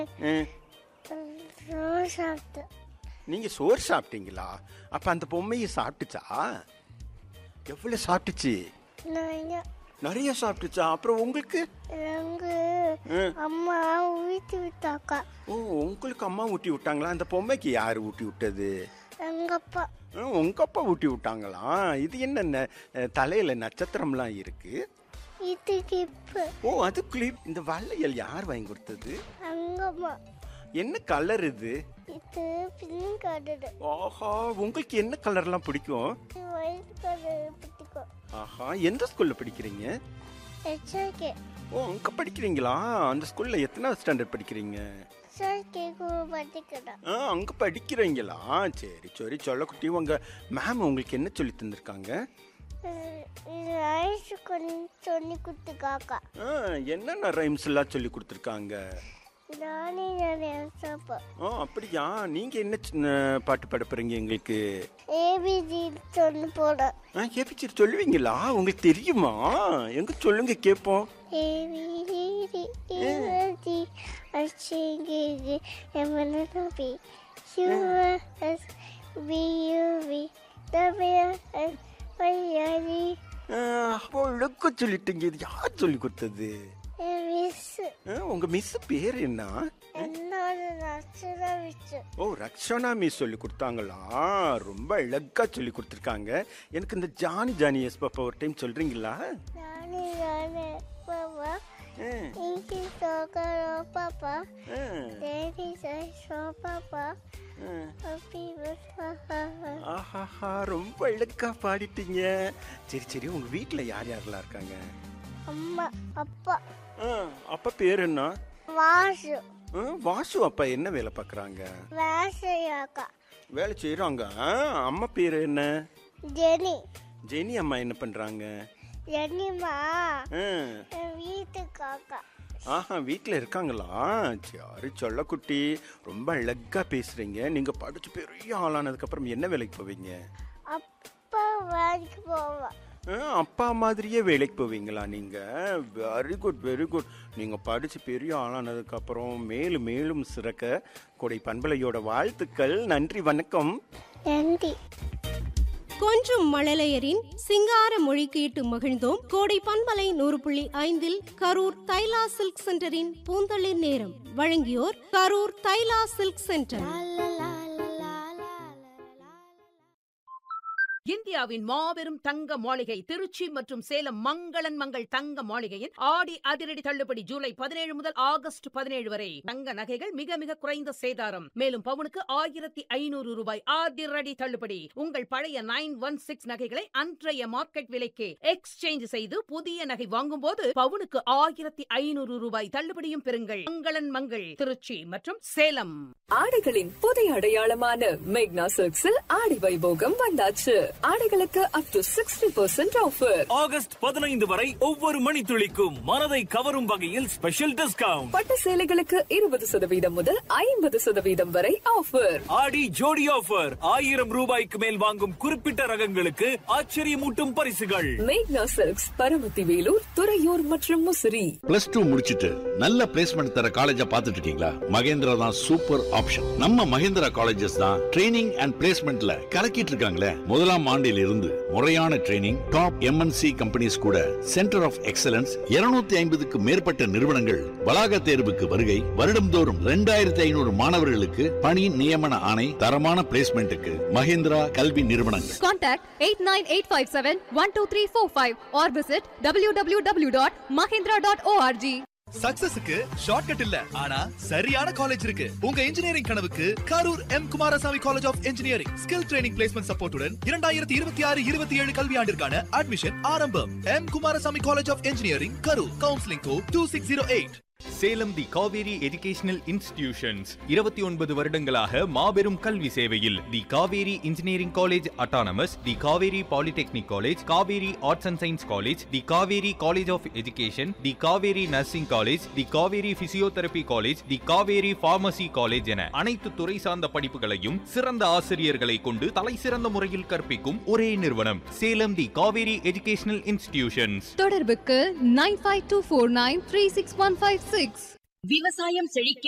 ம். சோறு சாப்பிட்டேன் நீங்க சோறு சாப்பிட்டீங்களா அப்ப அந்த பொம்மையை சாப்பிட்டுச்சா எவ்வளவு சாப்பிட்டுச்சு நான் நிறைய சாப்பிட்டுச்சா அப்புறம் உங்களுக்கு எனக்கு ம். அம்மா ஊற்றி விட்டாக்கா ஓ உங்களுக்கு அம்மா ஊட்டி விட்டாங்களா அந்த பொம்மைக்கு யாரு ஊட்டி விட்டது எங்க அப்பா ஆ, உங்க அப்பா ஊட்டி விட்டாங்களா இது என்ன ந- அஹ், தலையில நட்சத்திரம்லாம் இருக்கு இது கிப்பு ஓ அது கிளிப் இந்த வளையல் யார் வாங்கி கொடுத்தது அங்கம்மா என்ன கலர் இது இது பிங்க் கலரு ஆஹா உங்களுக்கு என்ன கலர்லாம் பிடிக்கும் ஒயிட் கலர் பிடிக்கும் ஆஹா எந்த ஸ்கூல்ல படிக்கிறீங்க எச்ஆர்கே ஓ அங்க படிக்கிறீங்களா அந்த ஸ்கூல்ல எத்தனாவது ஸ்டாண்டர்ட் படிக்கிறீங்க எச்ஆர்கே கூட படிக்கிறேன் ஆ அங்க படிக்கிறீங்களா சரி சரி சொல்லக்குட்டி உங்க மேம் உங்களுக்கு என்ன சொல்லி தந்திருக்காங்க இது ஐஸ் கொஞ்சம் சொல்லி கொடுத்துக்காக்கா ஆ, என்னென்ன ரைம்ஸ் எல்லாம் சொல்லி கொடுத்துருக்காங்க நானே நிறைய சாப்பேன் ஆ அப்படியா நீங்க என்ன சின்ன பாட்டு பாட போறீங்க எங்களுக்கு ஏபிஜி சொல்லி போனேன் ஆ ஏபிச்சி சொல்லுவீங்களா உங்களுக்கு தெரியுமா எங்க சொல்லுங்க கேட்போம் ஏபிஜி ஏபிஜி அச்சிங்கிஜி எமனபி யூஎஸ் பியூவி டபிள்யூஎஸ் பையாஜி ஆ, ஒழுக்க சொல்லிட்டீங்க இது யார் சொல்லி கொடுத்தது மிஸ் ஆ, உங்க மிஸ் பேர் என்ன என்னோட நச்சுத வச்சு ஓ ரக்ஷனா மிஸ் சொல்லி கொடுத்தாங்களா ரொம்ப அழகா சொல்லி கொடுத்துருக்காங்க எனக்கு இந்த ஜானி ஜானி எஸ் பாப்பா ஒரு டைம் சொல்றீங்களா நானே நானே பாப்பா ஆ, இங்கி சோக்கரோ பாப்பா ஆ, டேடி சோ பாப்பா ஆ. ஹாப்பி ஆஹாஹா ரொம்ப அழகா பாடிட்டீங்க சரி சரி உங்க வீட்ல யார் யாரெல்லாம் இருக்காங்க அம்மா அப்பா ஆ, அப்பா பேர் என்ன வாசு ஆ, வாசு அப்பா என்ன வேலை பார்க்குறாங்க வேசையாக்கா வேலை செய்கிறாங்க அம்மா பேர் என்ன ஜெனி ஜெனி அம்மா என்ன பண்ணுறாங்க ஜெனிமா ஆ, என் வீட்டுக்காக்கா ஆஹா வீட்டில் இருக்காங்களா சரி சொல்லக்குட்டி ரொம்ப அழகா பேசுறீங்க நீங்கள் படிச்சு பெரிய ஆளானதுக்கப்புறம் என்ன வேலைக்கு போவீங்க அப்பா வேலைக்கு போவேன் ஆ, அப்பா மாதிரியே வேலைக்கு போவீங்களா நீங்கள் வெரி குட் வெரி குட் நீங்கள் படித்து பெரிய ஆளானதுக்கப்புறம் மேலும் மேலும் சிறக்க கொடை பண்பலையோட வாழ்த்துக்கள் நன்றி வணக்கம் நன்றி கொஞ்சம் மழலையரின் சிங்கார மொழி கேட்டு மகிழ்ந்தோம் கோடை பண்பலை நூறு புள்ளி ஐந்தில் கரூர் தைலா சில்க் சென்டரின் பூந்தளிர் நேரம் வழங்கியோர் கரூர் தைலா சில்க் சென்டர் இந்தியாவின் மாபெரும் தங்க மாளிகை திருச்சி மற்றும் சேலம் மங்களன் மங்கள் தங்க மாளிகையின் ஆடி அதிரடி தள்ளுபடி ஜூலை பதினேழு முதல் ஆகஸ்ட் பதினேழு வரை தங்க நகைகள் மிக மிக குறைந்த சேதாரம் மேலும் பவுனுக்கு ஆயிரத்தி ஐநூறு ரூபாய் அதிரடி தள்ளுபடி உங்கள் பழைய நைன் ஒன் சிக்ஸ் நகைகளை அன்றைய மார்க்கெட் விலைக்கு எக்ஸ்சேஞ்ச் செய்து புதிய நகை வாங்கும்போது பவுனுக்கு ஆயிரத்தி ஐநூறு ரூபாய் தள்ளுபடியும் பெறுங்கள் மங்களன் மங்கள் திருச்சி மற்றும் சேலம் ஆடைகளின் புதிய அடையாளமான மேக்னா சில்க்ஸில் ஆடி வைபோகம் வந்தாச்சு ஆடைகளுக்கு up to sixty percent offer August பதினைந்து வரை ஒவ்வொரு மணித்துளிக்கும் மனதை கவரும் வகையில் ஸ்பெஷல் டிஸ்கவுண்ட் பட்டு சேலைகளுக்கு இருபது சதவீதம் முதல் ஐம்பது சதவீதம் வரை ஆஃபர் ஆடி ஜோடி ஆஃபர் ஆயிரம் ரூபாய்க்கு மேல் வாங்கும் குறிப்பிட்ட ரகங்களுக்கு ஆச்சரியமூட்டும் பரிசுகள் மேக்னா சில்க்ஸ் பரமத்தி வேலூர் துறையூர் மற்றும் முசிறி பிளஸ் டூ முடிச்சிட்டு நல்ல பிளேஸ்மெண்ட் தர காலேஜா பார்த்துட்டு இருக்கீங்களா மகேந்திரா தான் சூப்பர் ஆப்ஷன் நம்ம மகேந்திரா காலேஜஸ் தான் ட்ரைனிங் அண்ட் பிளேஸ்மெண்ட்ல கலக்கிட்டு இருக்காங்களே முதலாம் ஆண்டில் இருந்து முறையான ட்ரைனிங் டாப் எம்என்சி கம்பெனிஸ் கூட சென்டர் ஆஃப் எக்ஸலன்ஸ் 250 ஐம்பதுக்கு மேற்பட்ட நிறுவனங்கள் வளாக தேர்வுக்கு வருகை வருடம்தோறும் ரெண்டாயிரத்தி ஐநூறு மாணவர்களுக்கு பணி நியமன ஆணை தரமான பிளேஸ்மெண்ட்டுக்கு மகேந்திரா கல்வி நிறுவனங்கள் Contact 89857-12345 or visit www.mahindra.org. சக்சஸுக்கு ஷார்ட்கட் இல்ல ஆனா சரியான காலேஜ் இருக்கு உங்க இன்ஜினியரிங் கனவுக்கு Karur M Kumarasamy college of engineering skill training placement சப்போர்ட்டுடன் இரண்டாயிரத்தி இருபத்தி ஆறு இருபத்தி ஏழு கல்வியாண்டிற்கான அட்மிஷன் ஆரம்பம் M Kumarasamy college of engineering Karur counselling code two six zero eight Salem the Kaveri educational institutions இருபத்தி ஒன்பது வருடங்களாக மாபெரும் கல்வி சேவையில் the Kaveri engineering college autonomous the Kaveri polytechnic college Kaveri arts and science college the Kaveri college of education the Kaveri nursing college the Kaveri physiotherapy college the Kaveri pharmacy college என அனைத்து துறை சார்ந்த படிப்புகளையும் சிறந்த ஆசிரியர்களை கொண்டு தலை சிறந்த முறையில் கற்பிக்கும் ஒரே நிறுவனம் Salem the Kaveri educational institutions தொடர்புக்கு nine five two four nine three six one five six விவசாயம் செழிக்க